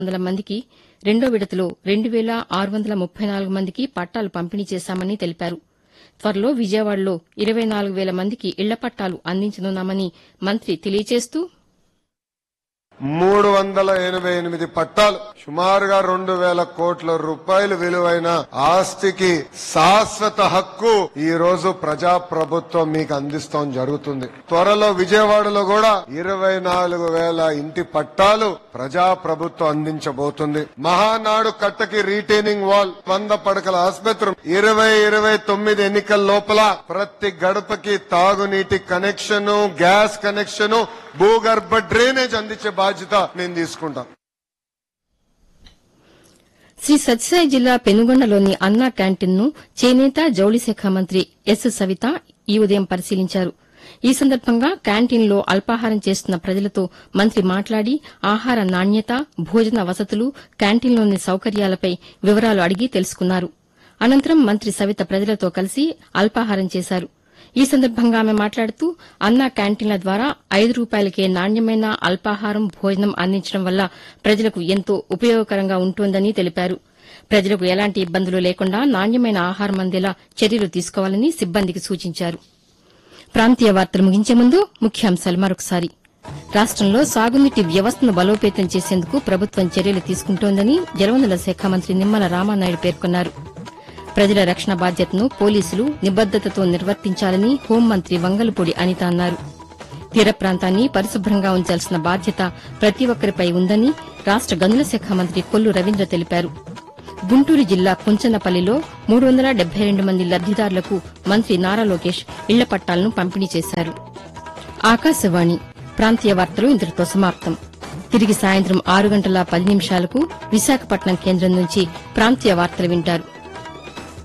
వందల మందికి రెండో విడతలో రెండు వేల ఆరు వందల ముప్పై నాలుగు మందికి పట్టాలు పంపిణీ చేశామని తెలిపారు త్వరలో విజయవాడలో ఇరవై నాలుగు వేల మందికి ఇళ్ల పట్టాలు అందించనున్నామని మంత్రి తెలియజేస్తూ మూడు వందల ఎనభై ఎనిమిది పట్టాలు సుమారుగా రెండు వేల కోట్ల రూపాయలు విలువైన ఆస్తికి శాశ్వత హక్కు ఈ రోజు ప్రజా ప్రభుత్వం మీకు అందిస్తాం జరుగుతుంది త్వరలో విజయవాడలో కూడా ఇరవై నాలుగు వేల ఇంటి పట్టాలు ప్రజా ప్రభుత్వం అందించబోతుంది మహానాడు కట్టకి రీటైనింగ్ వాల్ వంద పడకల ఆసుపత్రి ఇరవై ఇరవై తొమ్మిది ఎన్నికల లోపల ప్రతి గడపకి తాగునీటి కనెక్షన్ గ్యాస్ కనెక్షన్ భూగర్భ డ్రైనేజ్ అందించే బాధ్యత నేను తీసుకుంటాను శ్రీ సత్యసాయి జిల్లా పెనుగొండలోని అన్నా క్యాంటీన్ను చేనేత జౌళి శాఖ మంత్రి ఎస్ సవిత ఈ ఉదయం పరిశీలించారు ఈ సందర్భంగా క్యాంటీన్లో అల్పాహారం చేస్తున్న ప్రజలతో మంత్రి మాట్లాడి ఆహార నాణ్యత భోజన వసతులు క్యాంటీన్లోని సౌకర్యాలపై వివరాలు అడిగి తెలుసుకున్నారు అనంతరం మంత్రి సవిత ప్రజలతో కలిసి అల్పాహారం చేశారు ఈ సందర్భంగా ఆమె మాట్లాడుతూ అన్నా క్యాంటీన్ల ద్వారా ఐదు రూపాయలకే నాణ్యమైన అల్పాహారం భోజనం అందించడం వల్ల ప్రజలకు ఎంతో ఉపయోగకరంగా ఉంటోందని తెలిపారు ప్రజలకు ఎలాంటి ఇబ్బందులు లేకుండా నాణ్యమైన ఆహారం అందేలా చర్యలు తీసుకోవాలని సిబ్బందికి సూచించారు ప్రాంతీయ వార్తలు ముగించే ముందు ముఖ్యాంశాలు మరొకసారి రాష్టంలో సాగునీటి వ్యవస్థను బలోపేతం చేసేందుకు ప్రభుత్వం చర్యలు తీసుకుంటోందని జలవనరుల శాఖ మంత్రి నిమ్మల రామానాయుడు పేర్కొన్నారు ప్రజల రక్షణ బాధ్యతను పోలీసులు నిబద్దతతో నిర్వర్తించాలని హోంమంత్రి వంగలపూడి అనిత అన్నారు తీర ప్రాంతాన్ని పరిశుభ్రంగా ఉంచాల్సిన బాధ్యత ప్రతి ఒక్కరిపై ఉందని రాష్ట గనుల శాఖ మంత్రి కొల్లు రవీంద్ర తెలిపారు గుంటూరు జిల్లా కుంచనపల్లిలో మూడు వందల డెబ్బై రెండు మంది లబ్దిదారులకు మంత్రి నారా లోకేష్ ఇళ్ల పట్టాలను పంపిణీ చేశారు ఆకాశవాణి ప్రాంతీయ వార్తలు ఇంతటితో సమాప్తం తిరిగి సాయంత్రం ఆరు గంటల పది నిమిషాలకు విశాఖపట్నం కేంద్రం నుంచి ప్రాంతీయ వార్తలు వింటారు